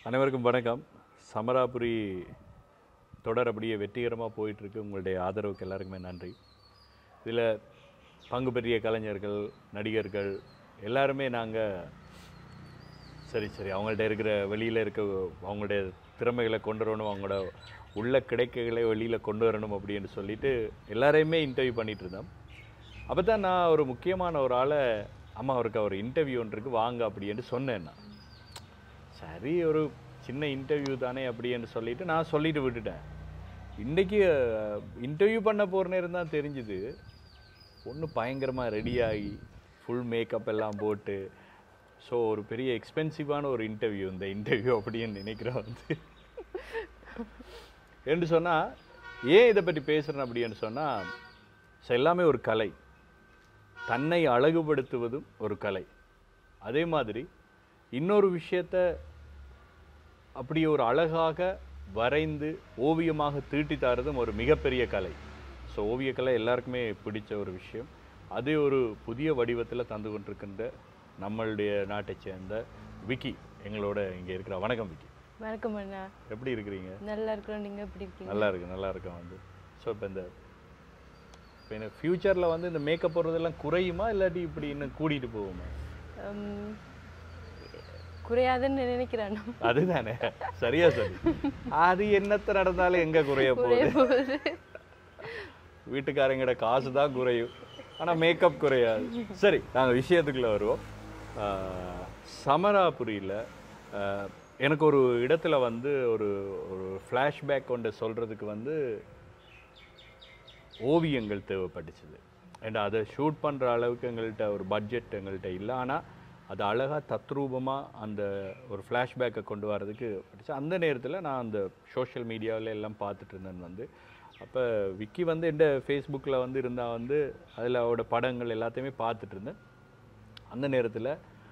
அனைவருக்கும் வணக்கம் சமராபுரி தொடர் அப்படியே வெற்றிகரமாக போயிட்டுருக்கு உங்களுடைய ஆதரவுக்கு எல்லாருக்குமே நன்றி இதில் பங்கு பெற்றிய கலைஞர்கள் நடிகர்கள் எல்லாருமே நாங்கள் சரி சரி அவங்கள்ட்ட இருக்கிற வெளியில் இருக்க அவங்களுடைய திறமைகளை கொண்டு வரணும் அவங்களோட உள்ள கிடைக்கைகளை வெளியில் கொண்டு வரணும் அப்படின்னு சொல்லிட்டு எல்லாரையுமே இன்டர்வியூ பண்ணிட்டு இருந்தோம் அப்போ தான் நான் ஒரு முக்கியமான ஒரு ஆளை அம்மா அவருக்கு ஒரு இன்டர்வியூ ஒன்று இருக்கு வாங்க அப்படின்னு சொன்னேன் நான் சரி ஒரு சின்ன இன்டர்வியூ தானே அப்படின்னு சொல்லிட்டு நான் சொல்லிட்டு விட்டுட்டேன் இன்றைக்கி இன்டர்வியூ பண்ண போகிற நேரம் தான் தெரிஞ்சுது பொண்ணு பயங்கரமாக ரெடியாகி ஃபுல் மேக்கப் எல்லாம் போட்டு ஸோ ஒரு பெரிய எக்ஸ்பென்சிவான ஒரு இன்டர்வியூ இந்த இன்டர்வியூ அப்படின்னு நினைக்கிறேன் வந்து என்று சொன்னால் ஏன் இதை பற்றி பேசுகிறேன் அப்படின்னு சொன்னால் ஸோ எல்லாமே ஒரு கலை தன்னை அழகுபடுத்துவதும் ஒரு கலை அதே மாதிரி இன்னொரு விஷயத்த அப்படியே ஒரு அழகாக வரைந்து ஓவியமாக தீட்டி தரதும் ஒரு மிகப்பெரிய கலை ஸோ ஓவியக்கலை எல்லாருக்குமே பிடிச்ச ஒரு விஷயம் அது ஒரு புதிய வடிவத்தில் தந்து கொண்டிருக்கின்ற நம்மளுடைய நாட்டை சேர்ந்த விக்கி எங்களோட இங்கே இருக்கிற வணக்கம் விக்கி வணக்கம் அண்ணா எப்படி இருக்கிறீங்க நல்லா இருக்கிறோம் நீங்க எப்படி இருக்கீங்க நல்லா இருக்கு நல்லா இருக்கேன் வந்து ஸோ இப்போ இந்த இப்போ இந்த ஃப்யூச்சரில் வந்து இந்த மேக்கப் போடுறதெல்லாம் குறையுமா இல்லாட்டி இப்படி இன்னும் கூட்டிகிட்டு போகுமா உம், குறையாதுன்னு நினைக்கிறேன் அண்ணா. அதுதானே சரியா சொல்லி அது என்னத்த நடந்தாலும் எங்க குறைய குறைய போகுது போகுது வீட்டுக்காரங்களோட காசு தான் குறையும் ஆனா மேக்கப் குறையாது சரி நாங்க விஷயத்துக்குள்ள வருவோம் ஆஹ், சமராபுரியில ஆஹ், எனக்கு ஒரு இடத்துல வந்து ஒரு ஒரு ஃப்ளாஷ்பேக் கொண்டு சொல்றதுக்கு வந்து ஓவியங்கள் தேவைப்பட்டுச்சுது அண்ட் அதை ஷூட் பண்ணுற அளவுக்கு எங்கள்கிட்ட ஒரு பட்ஜெட் எங்கள்கிட்ட இல்லை ஆனால் அது அழகாக தத்ரூபமாக அந்த ஒரு ஃப்ளாஷ்பேக்கை கொண்டு வரதுக்கு பட்டுச்சு அந்த நேரத்தில் நான் அந்த சோஷியல் மீடியாவில் எல்லாம் பார்த்துட்டு இருந்தேன் வந்து அப்போ விக்கி வந்து எந்த ஃபேஸ்புக்கில் வந்து இருந்தால் வந்து அதில் அவரோட படங்கள் எல்லாத்தையுமே பார்த்துட்டு இருந்தேன் அந்த நேரத்தில்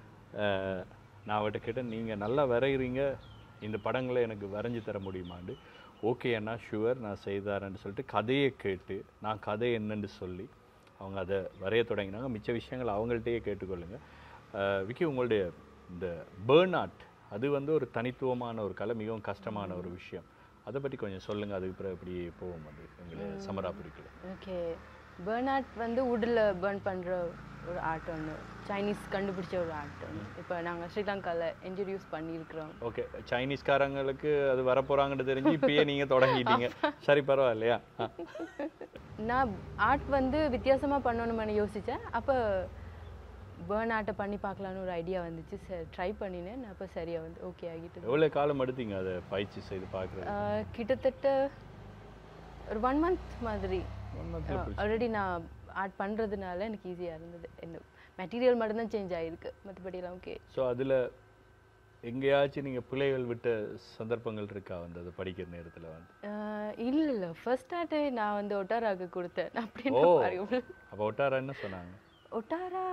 நான் அவர்கிட்ட கேட்டேன் நீங்கள் நல்லா வரைகிறீங்க இந்த படங்களை எனக்கு வரைஞ்சி தர முடியுமாண்டு ஓகே அண்ணா ஷுவர் நான் செய்தாரேன்னு சொல்லிட்டு கதையை கேட்டு நான் கதை என்னன்னு சொல்லி அவங்க அதை வரைய தொடங்கினாங்க மிச்ச விஷயங்கள் அவங்கள்ட்டயே கேட்டுக்கொள்ளுங்க அஹ், விக்கி உங்களுடைய இந்த பேர்ன் ஆர்ட் அது வந்து ஒரு தனித்துவமான ஒரு கலை மிகவும் கஷ்டமான ஒரு விஷயம் அதை பற்றி கொஞ்சம் சொல்லுங்கள் அதுக்கு பிறகு எப்படி போவோம் அது எங்களை சமராபுரிக்குள்ள ஓகே பேர்ன் ஆர்ட் வந்து உட்டில் பேர்ன் பண்ற ஒரு ஆர்ட் ஒன்று சைனீஸ் கண்டுபிடிச்ச ஒரு ஆர்ட் ஒன்று இப்போ நாங்கள் ஸ்ரீலங்காவில் இன்ட்ரடியூஸ் பண்ணியிருக்கிறோம் ஓகே சைனீஸ்காரங்களுக்கு அது வரப்போறாங்கன்னு தெரிஞ்சு இப்பயே நீங்க தொடங்கிட்டீங்க சரி பரவாயில்லையா ஆ. நான் ஆர்ட் வந்து வித்தியாசமா பண்ணணும்னு யோசித்தேன் அப்போ பேர்ன் ஆர்ட்டை பண்ணி பார்க்கலான்னு ஒரு ஐடியா வந்துச்சு சரி ட்ரை பண்ணினேன் அப்போ சரியா வந்து ஓகே ஆகிட்டு எவ்வளவு காலம் எடுத்தீங்க அதை பயிற்சி செய்து பார்க்குறது ஆஹ் கிட்டத்தட்ட ஒரு ஒன் மந்த் மாதிரி ஆல்ரெடி நான் ஆர்ட் பண்ணுறதுனால எனக்கு ஈஸியாக இருந்தது என்ன மெட்டீரியல் மட்டும்தான் சேஞ்ச் ஆகிருக்கு மற்றபடி எல்லாம் ஓகே ஸோ அதுல எங்கேயாச்சும் நீங்க பிள்ளைகள் விட்ட சந்தர்ப்பங்கள் இருக்கா வந்து அதை படிக்கிற நேரத்துல வந்து இல்லை இல்லை ஃபர்ஸ்ட் ஆர்ட்டே நான் வந்து ஒட்டாராக்கு கொடுத்தேன் ஓ அப்படின்னு பாருங்க அப்போ ஒட்டாரா என்ன சொன்னாங்க ஒட்டாரா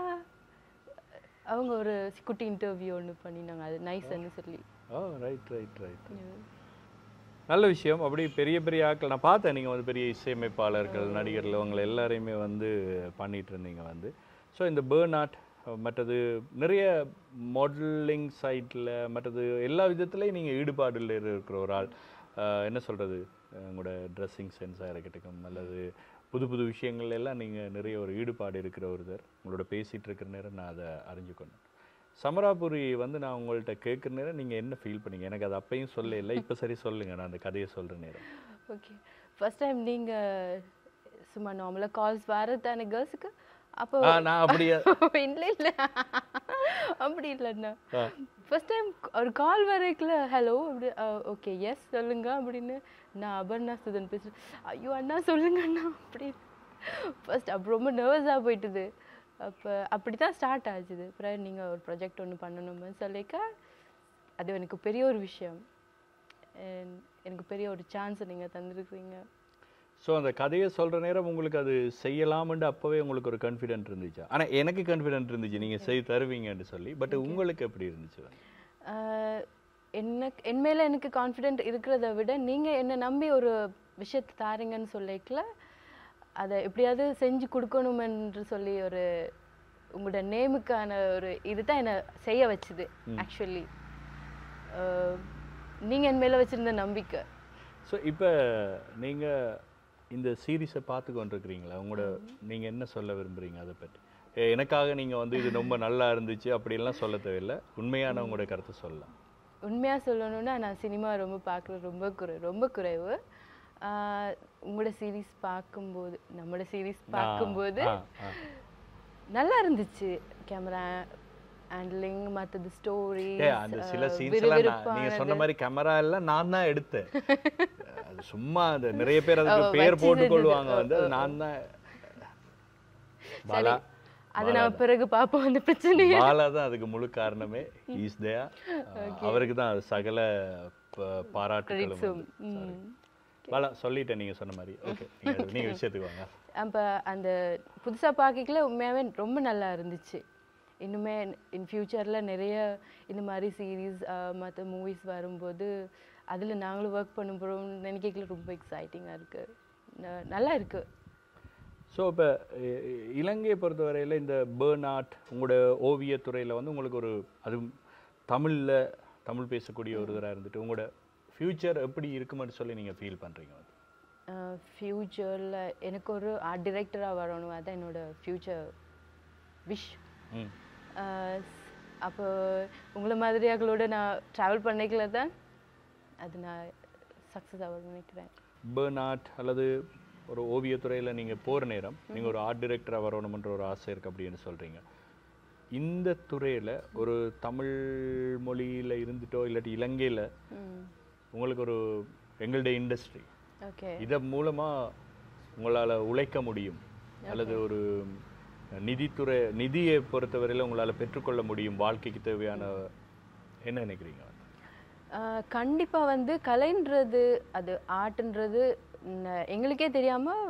அவங்க ஒரு குட்டி இன்டர்வியூ ஒன்று பண்ணினாங்க அது நைஸ்ன்னு சொல்லி ஓ ரைட் ரைட் ரைட் நல்ல விஷயம் அப்படி பெரிய பெரிய ஆட்கள் நான் பார்த்தேன் நீங்கள் வந்து பெரிய இசையமைப்பாளர்கள் நடிகர்கள் இவங்களை எல்லாரையுமே வந்து பண்ணிட்டு இருந்தீங்க வந்து ஸோ இந்த பேர்ன் ஆர்ட் மற்றது நிறைய மாடலிங் சைட்டில் மற்றது எல்லா விதத்துலையும் நீங்கள் ஈடுபாடில் இருக்கிற ஒரு ஆள் அஹ், என்ன சொல்கிறது உங்களோட ட்ரெஸ்ஸிங் சென்ஸாக இருக்கட்டும் அல்லது புது புது விஷயங்கள் எல்லாம் நீங்கள் நிறைய ஒரு ஈடுபாடு இருக்கிற ஒருத்தர் உங்களோட பேசிகிட்டு இருக்கிற நேரம் நான் அதை அறிஞ்சுக்கணும் சமராபுரி வந்து நான் உங்கள்கிட்ட கேட்குற நேரம் நீங்கள் என்ன ஃபீல் பண்ணீங்க எனக்கு அது அப்பையும் சொல்ல இல்லை இப்போ சரி சொல்லுங்க நான் அந்த கதையை சொல்கிற நேரம் ஓகே ஃபர்ஸ்ட் டைம் நீங்கள் சும்மா நார்மலாக கால்ஸ் வர தானே கேர்ள்ஸுக்கு அப்போ ஆ நான் அப்படியே இல்லை இல்லை அப்படி இல்லைண்ணா ஆ. ஃபர்ஸ்ட் டைம் ஒரு கால் வரைக்குல ஹலோ அப்படி ஓகே எஸ் சொல்லுங்க அப்படின்னு நான் அபர்ணா சுதன் பேசுகிறேன் ஐயோ அண்ணா சொல்லுங்க அண்ணா அப்படி ஃபர்ஸ்ட் அப்போ ரொம்ப நர்வஸாக போயிட்டுது அப்போ அப்படி தான் ஸ்டார்ட் ஆச்சுது அப்புறம் நீங்கள் ஒரு ப்ராஜெக்ட் ஒன்று பண்ணணும்னு சொல்லிக்க அது எனக்கு பெரிய ஒரு விஷயம் And எனக்கு பெரிய ஒரு சான்ஸ் நீங்கள் தந்திருக்கிறீங்க ஸோ அந்த கதையை சொல்கிற நேரம் உங்களுக்கு அது செய்யலாம்னு அப்போவே உங்களுக்கு ஒரு கான்ஃபிடென்ட் இருந்துச்சா ஆனால் எனக்கு கான்ஃபிடென்ட் இருந்துச்சு நீங்கள் செய்து தருவீங்கன்னு சொல்லி பட் உங்களுக்கு எப்படி இருந்துச்சு வந்து? ஆஹ் எனக்கு என் மேல எனக்கு கான்ஃபிடென்ட் இருக்கிறத விட நீங்க என்னை நம்பி ஒரு விஷயத்தை தாரீங்கன்னு சொல்லிக்கல அதை எப்படியாவது செஞ்சு கொடுக்கணும் என்று சொல்லி ஒரு உங்களோட நேமுக்கான ஒரு இதுதான் என்னை செய்ய வச்சுது ஆக்சுவலி நீங்கள் என் மேலே வச்சுருந்த நம்பிக்கை ஸோ இப்போ நீங்கள் இந்த சீரீஸை பார்த்து கொண்டிருக்கிறீங்களா உங்களோட நீங்கள் என்ன சொல்ல விரும்புறீங்க அதை பற்றி ஏ, எனக்காக நீங்கள் வந்து இது ரொம்ப நல்லா இருந்துச்சு அப்படியெல்லாம் சொல்ல தேவையில்லை உண்மையான உங்களோட கருத்தை சொல்லலாம் உண்மையாக சொல்லணும்னா நான் சினிமா ரொம்ப பார்க்குறது ரொம்ப குறை ரொம்ப குறைவு ஆஹ் உங்களோட சீரீஸ் பார்க்கும்போது நம்மளோட சீரீஸ் பார்க்கும்போது ஆ, ஆ. நல்லா இருந்துச்சு கேமரா ஹேண்ட்லிங் மற்றது ஸ்டோரி ஏ அந்த சில சீன்ஸ் எல்லாம் நான்- நீங்க சொன்ன மாதிரி கேமரா எல்லாம் நான் தான் எடுத்தேன் அது சும்மா அந்த நிறைய பேர் அதுக்கு ஓ, பேர் வச்சு போட்டு செஞ்சது. கொள்வாங்க ஓ, வந்து அது நான் தான் பாலா அது நான் பிறகு பார்ப்போம் அந்த பிரச்சனையை பாலா தான் அதுக்கு முழு காரணமே ஈஸ் தயா அவருக்கு தான் அது சகல ப- பாராட்டுகளும் Credits-உம். வந்து. Sorry. ம். பாலா சொல்லிட்டேன் நீங்க சொன்ன மாதிரி ஓகே நீங்க விஷயத்துக்கு வாங்க அப்போ அந்த புதுசாக பார்க்கல உண்மையாகவே ரொம்ப நல்லா இருந்துச்சு இன்னுமே இன் ஃப்யூச்சரில் நிறைய இந்த மாதிரி சீரீஸ் மற்ற மூவிஸ் வரும்போது அதில் நாங்களும் ஒர்க் பண்ண போகிறோம்னு நினைக்கல ரொம்ப எக்ஸைட்டிங்காக இருக்குது நல்லா இருக்குது ஸோ இப்போ இலங்கையை பொறுத்தவரையில் இந்த பேர்ன் ஆர்ட் உங்களோட ஓவியத்துறையில் வந்து உங்களுக்கு ஒரு அதுவும் தமிழில் தமிழ் பேசக்கூடிய ஒருத்தராக இருந்துட்டு உங்களோட ஃப்யூச்சர் எப்படி இருக்குமென்னு சொல்லி நீங்கள் ஃபீல் பண்ணுறீங்க வந்து ஃப்யூச்சரில் எனக்கு ஒரு ஆர்ட் டிரெக்டராக வரணும் அதான் என்னோட ஃப்யூச்சர் விஷ் ம் அப்போ உங்களை மாதிரியாக்களோட நான் ட்ராவல் பண்ணிக்கல தான் அது நான் சக்ஸஸ் ஆகணும்னு நினைக்கிறேன் பேர்ன் ஆர்ட் அல்லது ஒரு ஓவியத்துறையில் நீங்கள் போகிற நேரம் நீங்கள் ஒரு ஆர்ட் டிரெக்டராக வரணுமன்ற ஒரு ஆசை இருக்குது அப்படின்னு சொல்கிறீங்க இந்த துறையில் ஒரு தமிழ் மொழியில் இருந்துட்டோ இல்லாட்டி இலங்கையில் ம் உங்களுக்கு ஒரு எங்களுடைய இண்டஸ்ட்ரி ஓகே இதன் மூலமாக உங்களால் உழைக்க முடியும் அல்லது ஒரு நிதித்துறை நிதியை பொறுத்தவரையில் உங்களால் பெற்றுக்கொள்ள முடியும் வாழ்க்கைக்கு தேவையான என்ன நினைக்கிறீங்க கண்டிப்பாக வந்து கலைன்றது அது ஆர்ட்ன்றது ந- எங்களுக்கே தெரியாமல்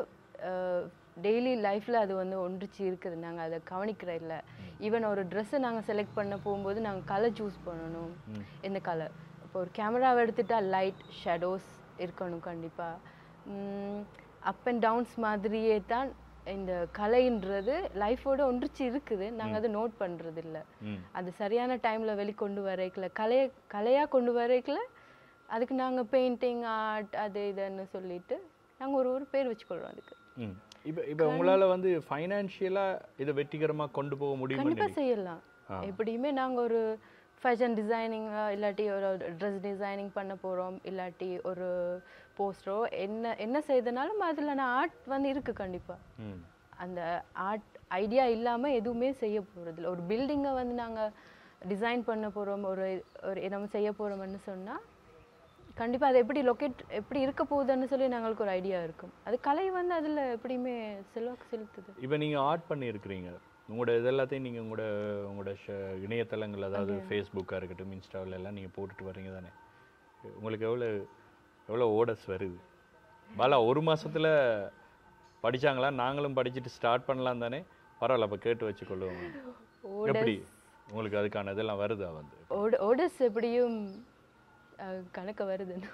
டெய்லி லைஃப்பில் அது வந்து ஒன்றிச்சு இருக்குது நாங்கள் அதை கவனிக்கிற இல்லை ஈவன் ஒரு ட்ரெஸ்ஸை நாங்கள் செலக்ட் பண்ண போகும்போது நாங்கள் கலர் சூஸ் பண்ணணும் எந்த கலர் இப்போ ஒரு கேமராவை எடுத்துட்டா லைட் ஷேடோஸ் இருக்கணும் கண்டிப்பாக அப் அண்ட் டவுன்ஸ் மாதிரியே தான் இந்த கலைன்றது லைஃபோட ஒன்றிச்சு இருக்குது நாங்கள் அதை நோட் பண்ணுறது இல்லை ம் அது சரியான டைமில் வெளிக்கொண்டு வரைக்கல கலையை கலையாக கொண்டு வரைக்கல அதுக்கு நாங்கள் பெயிண்டிங் ஆர்ட் அது இதுன்னு சொல்லிட்டு நாங்கள் ஒரு ஒரு பேர் வச்சுக்கொள்கிறோம் அதுக்கு ம் இப்போ இப்போ உங்களால் வந்து ஃபைனான்ஷியலாக இதை வெற்றிகரமாக கொண்டு போக முடியுமா கண்டிப்பாக செய்யலாம் எப்படியுமே நாங்கள் ஒரு ஃபேஷன் டிசைனிங் இல்லாட்டி ஒரு ட்ரெஸ் டிசைனிங் பண்ண போகிறோம் இல்லாட்டி ஒரு போஸ்டரோ என்ன என்ன செய்தனாலும் அதில் நான் ஆர்ட் வந்து இருக்குது கண்டிப்பாக ம் அந்த ஆர்ட் ஐடியா இல்லாமல் எதுவுமே செய்ய போகிறதில்ல ஒரு பில்டிங்கை வந்து நாங்கள் டிசைன் பண்ண போகிறோம் ஒரு ஒரு நம்ம செய்ய போகிறோம்னு சொன்னால் கண்டிப்பாக அது எப்படி லொக்கேட் எப்படி இருக்க போகுதுன்னு சொல்லி நாங்களுக்கு ஒரு ஐடியா இருக்கும் அது கலை வந்து அதில் எப்படியுமே செல்வாக்கு செலுத்துது இப்போ நீங்கள் ஆர்ட் பண்ணியிருக்கிறீங்க உங்களோட இதெல்லாத்தையும் நீங்கள் உங்களோட உங்களோட ஷ- இணையதளங்கள் அதாவது ஃபேஸ்புக்காக இருக்கட்டும் இன்ஸ்டாவில் எல்லாம் நீங்கள் போட்டுட்டு வர்றீங்க தானே உங்களுக்கு எவ்வளோ எவ்வளோ ஓடஸ் வருது பாலா ஒரு மாசத்துல படிச்சாங்களா நாங்களும் படிச்சுட்டு ஸ்டார்ட் பண்ணலாம் தானே பரவாயில்ல அப்போ கேட்டு வச்சுக்கொள்ளுவோம் எப்படி உங்களுக்கு அதுக்கான இதெல்லாம் வருதா வந்து ஓட ஓடஸ் எப்படியும் அஹ், கணக்கு வருதுன்னு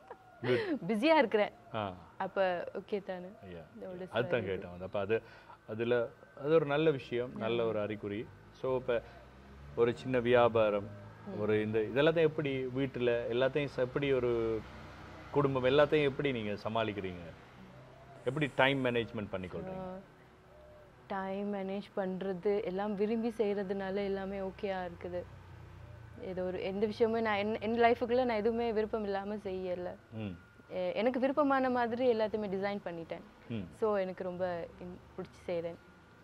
பிஸியாக இருக்கிறேன் ஆ அப்போ ஓகே தானே ஐயா இந்த ஓடஸ் அதுதான் கேட்டேன் வந்து அப்போ அது அதில் அது ஒரு நல்ல விஷயம் நல்ல ஒரு அறிகுறி ஸோ இப்போ ஒரு சின்ன வியாபாரம் ஒரு இந்த இதெல்லாத்தையும் எப்படி வீட்டில் எல்லாத்தையும் ச- எப்படி ஒரு குடும்பம் எல்லாத்தையும் எப்படி நீங்கள் சமாளிக்கிறீங்க எப்படி டைம் மேனேஜ்மெண்ட் பண்ணிக்கொள்றீங்க டைம் மேனேஜ் பண்ணுறது எல்லாம் விரும்பி செய்கிறதுனால எல்லாமே ஓகேயா இருக்குது ஏதோ ஒரு எந்த விஷயமும் நான் என் என் லைஃபுக்குள்ளே நான் எதுவுமே விருப்பம் இல்லாமல் செய்யலை ம் எ- எனக்கு விருப்பமான மாதிரி எல்லாத்தையுமே டிசைன் பண்ணிட்டேன் ம் ஸோ எனக்கு ரொம்ப இன்- பிடிச்சி செய்கிறேன்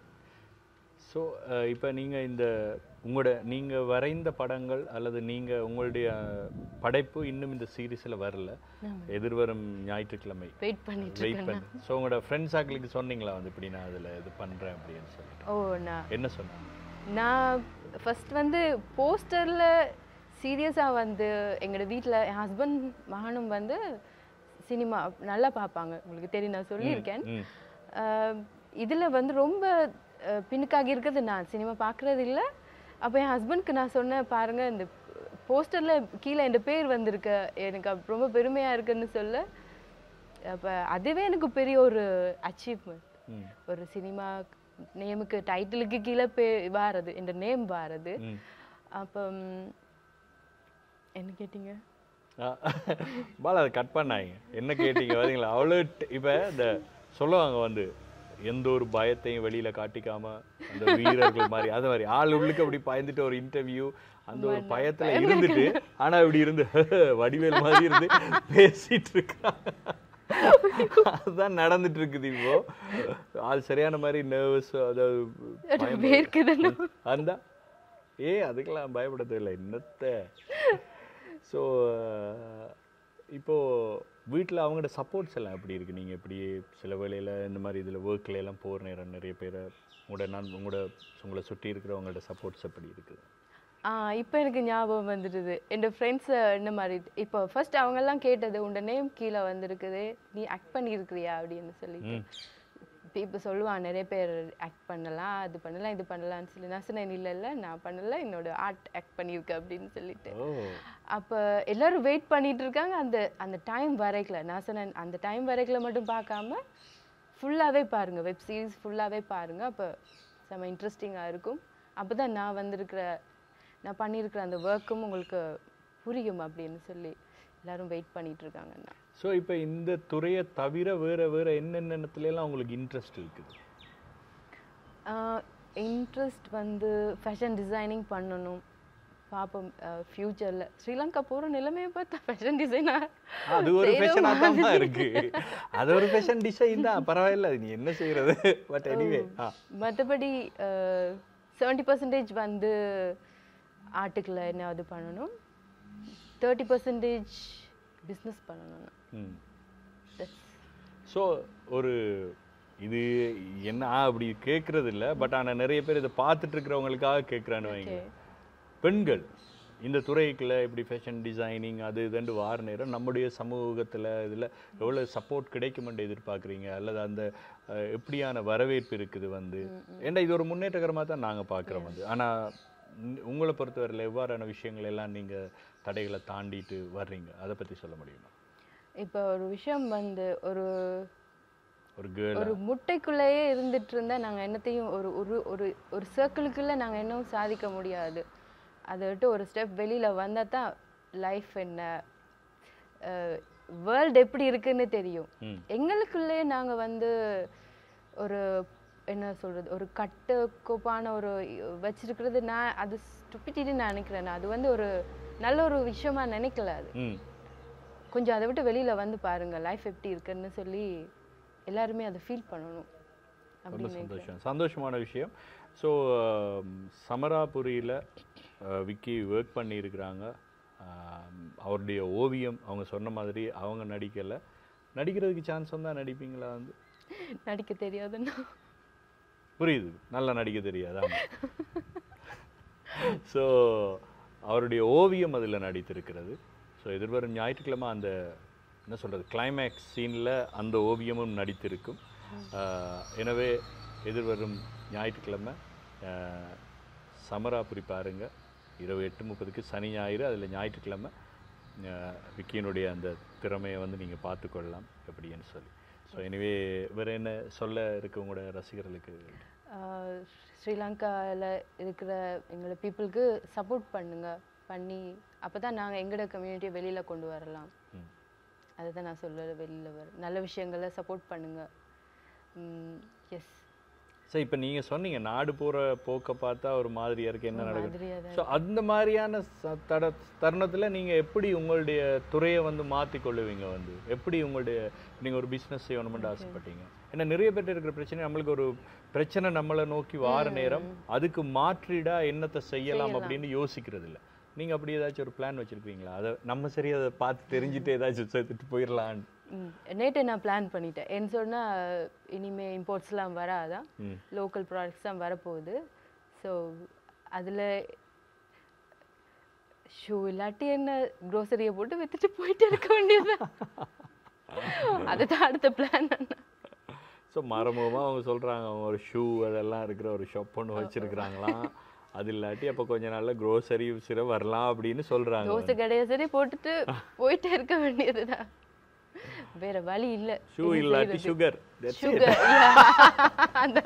ஸோ இப்போ நீங்கள் இந்த உங்களோட நீங்கள் வரைந்த படங்கள் அல்லது நீங்கள் உங்களுடைய அஹ், படைப்பு இன்னும் இந்த சீரீஸில் வரல எதிர்வரும் ஞாயிற்றுக்கிழமை வெயிட் பண்ணிட்டு வெயிட் பண்ணு ஸோ உங்களோட ஃப்ரெண்ட்ஸ் ஆக்களுக்கு சொன்னீங்களா வந்து இப்படி நான் அதில் இது பண்ணுறேன் அப்படின்னு சொல்லிட்டு ஓ நான் என்ன சொன்னாங்க நான் ஃபர்ஸ்ட் வந்து போஸ்டரில் சீரியஸாக வந்து எங்களோட வீட்டில் என் ஹஸ்பண்ட் மகனும் வந்து சினிமா நல்லா பார்ப்பாங்க உங்களுக்கு தெரியும் நான் சொல்லியிருக்கேன் ம் இதில் வந்து ரொம்ப அஹ், பின்னுக்காகி இருக்கிறது நான் சினிமா பார்க்குறது இல்லை அப்போ என் ஹஸ்பண்ட்க்கு நான் சொன்னேன் பாருங்க இந்த போஸ்டரில் கீழே என் பேர் வந்திருக்கு எனக்கு அப்ப ரொம்ப பெருமையாக இருக்குன்னு சொல்ல அப்போ அதுவே எனக்கு பெரிய ஒரு அச்சீவ்மெண்ட் ம் ஒரு சினிமா நேமுக்கு டைட்டிலுக்கு கீழே பே வாரது இந்த நேம் வாரது ம் அப்போ ம், என்ன கேட்டீங்க பால் அதை கட் பண்ணாங்க என்ன கேட்டீங்க பாத்தீங்களா அவ்வளோ ட- இப்ப இந்த சொல்லுவாங்க வந்து எந்த ஒரு பயத்தையும் வெளியில காட்டிக்காம அந்த வீரர்கள் மாதிரி அது மாதிரி ஆள் உள்ளுக்கு அப்படி பயந்துட்டு ஒரு இன்டர்வியூ அந்த ஒரு பயத்துல இருந்துட்டு ஆனா இப்படி இருந்து வடிவேல் மாதிரி இருந்து பேசிட்டு இருக்காங்க அதுதான் நடந்துட்டு இருக்குது இப்போ ஆள் சரியான மாதிரி நர்வஸ் அதாவது பயம் வேர்க்குதுன்னு அந்த ஏ அதுக்கெல்லாம் பயப்பட தேவையில்லை என்னத்த ஸோ இப்போ வீட்டில் அவங்களோட சப்போர்ட்ஸ் எல்லாம் எப்படி இருக்கு நீங்க எப்படி சில வேளையில இந்த மாதிரி இதுல ஒர்க்ல எல்லாம் போகிற நேரம் நிறைய பேரை உங்களோட நான் உங்களோட உங்களை சுற்றி இருக்கிறவங்களோட சப்போர்ட்ஸ் எப்படி இருக்குது ஆ இப்போ எனக்கு ஞாபகம் வந்துடுது என் ஃப்ரெண்ட்ஸ் என்ன மாதிரி இப்போ ஃபர்ஸ்ட் அவங்கெல்லாம் கேட்டது உண்ட நேம் கீழே வந்திருக்குது நீ ஆக்ட் பண்ணியிருக்கிறியா அப்படின்னு சொல்லிட்டு இப்போ சொல்லுவான் நிறைய பேர் ஆக்ட் பண்ணலாம் அது பண்ணலாம் இது பண்ணலாம்னு சொல்லி நான் சொன்னேன் இல்லை இல்லை நான் பண்ணல என்னோட ஆர்ட் ஆக்ட் பண்ணியிருக்கேன் அப்படின்னு சொல்லிட்டு ஓ அப்போ எல்லாரும் வெயிட் பண்ணிட்டு இருக்காங்க அந்த அந்த டைம் வரைக்கல நான் சொன்னேன் அந்த டைம் வரைக்கல மட்டும் பார்க்காம ஃபுல்லாகவே பாருங்க வெப் சீரிஸ் ஃபுல்லாகவே பாருங்க அப்போ செம்ம இன்ட்ரெஸ்டிங்காக இருக்கும் அப்போ தான் நான் வந்திருக்கிற நான் பண்ணியிருக்கிற அந்த ஒர்க்கும் உங்களுக்கு புரியும் அப்படின்னு சொல்லி எல்லாரும் வெயிட் பண்ணிட்டு இருக்காங்கண்ணா ஸோ இப்போ இந்த துறையை தவிர வேற வேற என்னென்னத்துல எல்லாம் உங்களுக்கு இன்ட்ரெஸ்ட் இருக்குது இன்ட்ரெஸ்ட் வந்து ஃபேஷன் டிசைனிங் பண்ணணும் பார்ப்போம் ஃப்யூச்சரில் ஸ்ரீலங்கா போகிற நிலைமையை பார்த்தா ஃபேஷன் டிசைனர் அது ஒரு ஃபேஷனா தான் இருக்கு அது ஒரு ஃபேஷன் டிசைன் தான் பரவாயில்ல அது நீ என்ன செய்யறது பட் எனிவே ஆ மற்றபடி செவன்ட்டி பர்சன்டேஜ் வந்து ஆர்ட்டுக்குள்ள என்னது பண்ணணும் தேர்ட்டி பர்சன்டேஜ் பிஸ்னஸ் பண்ணணும் ம் That's- ஸோ ஒரு இது என்ன ஆ, அப்படி கேட்கறது இல்ல பட் ஆனா நிறைய பேர் இதை பார்த்துட்டு இருக்கிறவங்களுக்காக கேட்குறான்னு வைங்க okay. பெண்கள் இந்த துறைக்குள்ள இப்படி ஃபேஷன் டிசைனிங் அது இதுன்னு வார நேரம் நம்முடைய சமூகத்துல இதுல எவ்வளவு சப்போர்ட் கிடைக்குமென்று எதிர்பார்க்குறீங்க அல்லது அந்த அஹ், எப்படியான வரவேற்பு இருக்குது வந்து ஏன்னா இது ஒரு முன்னேற்றகரமா தான் நாங்க பார்க்குறோம் வந்து ஆனா உம், உங்களை பொறுத்தவரையில் எவ்வாறான விஷயங்கள் எல்லாம் நீங்க தடைகளை தாண்டிட்டு வர்றீங்க அதை பத்தி சொல்ல முடியுமா இப்போ ஒரு விஷயம் வந்து ஒரு ஒரு கேர்ள் ஒரு முட்டைக்குள்ளேயே இருந்துட்டு இருந்தா நாங்க என்னத்தையும் ஒரு ஒரு ஒரு ஒரு சர்க்கிளுக்குள்ள நாங்க இன்னும் சாதிக்க முடியாது அதை விட்டு ஒரு ஸ்டெப் வெளியில வந்தா தான் லைஃப் என்ன வேர்ல்டு எப்படி இருக்குன்னு தெரியும் ம் எங்களுக்குள்ளே நாங்க வந்து ஒரு என்ன சொல்றது ஒரு கட்டுக்கோப்பான ஒரு வச்சிருக்கிறது நான் அது ஸ்டுப்பிட்டின்னு நான் நினைக்கிறேன் நான் அது வந்து ஒரு நல்ல ஒரு விஷயமா நினைக்கல அது ம் கொஞ்சம் அதை விட்டு வெளியில வந்து பாருங்க லைஃப் எப்படி இருக்குன்னு சொல்லி எல்லாருமே அதை ஃபீல் பண்ணணும் ரொம்ப அப்படின்னு சந்தோஷம் சந்தோஷமான விஷயம் ஸோ சமராபுரியில் விக்கி ஒர்க் பண்ணியிருக்கிறாங்க ஆம், அவருடைய ஓவியம் அவங்க சொன்ன மாதிரி அவங்க நடிக்கலை நடிக்கிறதுக்கு சான்ஸ் வந்தால் நடிப்பீங்களா வந்து நடிக்க தெரியாதுன்னா புரியுது நல்லா நடிக்க தெரியாது ஸோ அவருடைய ஓவியம் அதில் நடித்திருக்கிறது ஸோ எதிர்வரும் ஞாயிற்றுக்கிழமை அந்த என்ன சொல்கிறது கிளைமேக்ஸ் சீனில் அந்த ஓவியமும் நடித்திருக்கும் ஆஹ், எனவே எதிர்வரும் ஞாயிற்றுக்கிழமை ஆஹ், சமராபுரி பாருங்க இரவு எட்டு முப்பதுக்கு சனி ஞாயிறு அதில் ஞாயிற்றுக்கிழமை ஆஹ், விக்கியினுடைய அந்த திறமையை வந்து நீங்கள் பார்த்துக்கொள்ளலாம் எப்படின்னு சொல்லி ஸோ எனவே வேறு என்ன சொல்ல இருக்கு உங்களோட ரசிகர்களுக்கு ஆஹ் ஸ்ரீலங்காவில் இருக்கிற எங்களோட பீப்புளுக்கு சப்போர்ட் பண்ணுங்க பண்ணி அப்போ தான் நாங்கள் எங்களோட கம்யூனிட்டியை வெளியில் கொண்டு வரலாம் ம். அதுதான் நான் சொல்ல வெளியில் வர நல்ல விஷயங்களை சப்போர்ட் பண்ணுங்க எஸ் சரி இப்போ நீங்க சொன்னீங்க நாடு போற போக்க பார்த்தா ஒரு மாதிரியா இருக்கு என்ன நடக்குது மாதிரியாக தான் ஸோ அந்த மாதிரியான ச- தட தருணத்துல நீங்க எப்படி உங்களுடைய துறையை வந்து மாத்தி கொள்ளுவீங்க வந்து எப்படி உங்களுடைய நீங்க ஒரு பிசினஸ் செய்யணும்னு ஆசைப்பட்டீங்க ஏன்னா நிறைய பேர் இருக்கிற பிரச்சனை நம்மளுக்கு ஒரு பிரச்சனை நம்மளை நோக்கி வார நேரம் அதுக்கு மாற்றீடா என்னத்தை செய்யலாம் அப்படின்னு யோசிக்கிறது இல்ல நீங்க அப்படி ஏதாச்சும் ஒரு பிளான் வச்சிருக்கீங்களா அதை நம்ம சரி அதை பார்த்து தெரிஞ்சுட்டு ஏதாச்சும் சேர்த்துட்டு போயிடலான்னு ம் நேற்று நான் பிளான் பண்ணிட்டேன் என்ன சொன்னால் இனிமே இம்போர்ட்ஸ்லாம் வராதான் ம். லோக்கல் ப்ராடக்ட்ஸ் தான் வரப்போகுது ஸோ அதில் ஷூ இல்லாட்டி என்ன க்ரோசரியை போட்டு வித்துட்டு போயிட்டு இருக்க வேண்டியது அதுதான் அடுத்த பிளான் ஸோ மரமுகமாக அவங்க சொல்றாங்க அவங்க ஒரு ஷூ அதெல்லாம் இருக்கிற ஒரு ஷாப் ஒன்று வச்சிருக்கிறாங்களாம் அது இல்லாட்டி அப்போ கொஞ்ச நாள்ல க்ரோசரி சிற வரலாம் அப்படின்னு சொல்றாங்க தோசை கடையை சரி போட்டுட்டு போயிட்டே இருக்க வேண்டியதுதான் வேற வழி இல்ல ஷூ இல்லாட்டி சுகர் சுகர் அந்த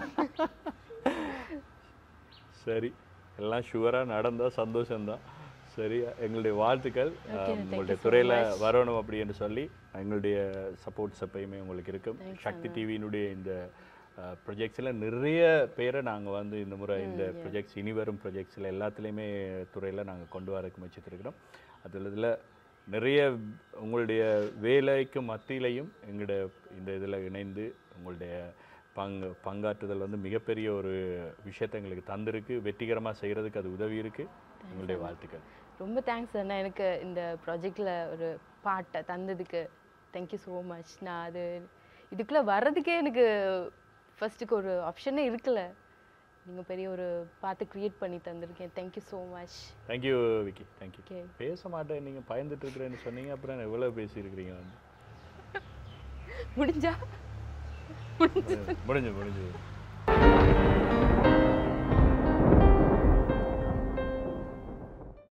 சரி எல்லாம் ஷுகராக நடந்தா சந்தோஷம்தான் ஸோ சரியா எங்களுடைய வாழ்த்துக்கள் Okay, அஹ், thank உங்களுடைய you so துறையில much. வரணும் அப்படி என்று சொல்லி எங்களுடைய சப்போர்ட்ஸ் எப்பயுமே உங்களுக்கு இருக்கும் சக்தி டிவியினுடைய இந்த ப்ரொஜெக்ட்ஸில் நிறைய பேரை நாங்கள் வந்து இந்த முறை இந்த ப்ரொஜெக்ட்ஸ் இனி வரும் ப்ரொஜெக்ட்ஸில் எல்லாத்துலேயுமே துறையில் நாங்கள் கொண்டு வரக்கு முயற்சித்திருக்கிறோம் அதில் இதில் நிறைய உங்களுடைய வேலைக்கு மத்தியிலையும் எங்களோட இந்த இதில் இணைந்து உங்களுடைய பங்கு பங்காற்றுதல் வந்து மிகப்பெரிய ஒரு விஷயத்தை எங்களுக்கு தந்திருக்கு வெற்றிகரமாக செய்கிறதுக்கு அது உதவி இருக்கு உங்களுடைய வாழ்த்துக்கள் ரொம்ப தேங்க்ஸ் அண்ணா எனக்கு இந்த ப்ராஜெக்டில் ஒரு பாட்டை தந்ததுக்கு தேங்க்யூ ஸோ மச் நான் அது இதுக்குள்ளே வர்றதுக்கே எனக்கு ஃபர்ஸ்ட்டுக்கு ஒரு ஆப்ஷனே இருக்கல நீங்கள் பெரிய ஒரு பாட்டு க்ரியேட் பண்ணி தந்திருக்கேன் thank you so much thank you Vicky thank you Okay. பேச மாட்டேன் நீங்கள் பயந்துட்டு இருக்கிறேன்னு சொன்னீங்க அப்புறம் எவ்வளோ பேசியிருக்கிறீங்க வந்து முடிஞ்சா முடிஞ்சு முடிஞ்சு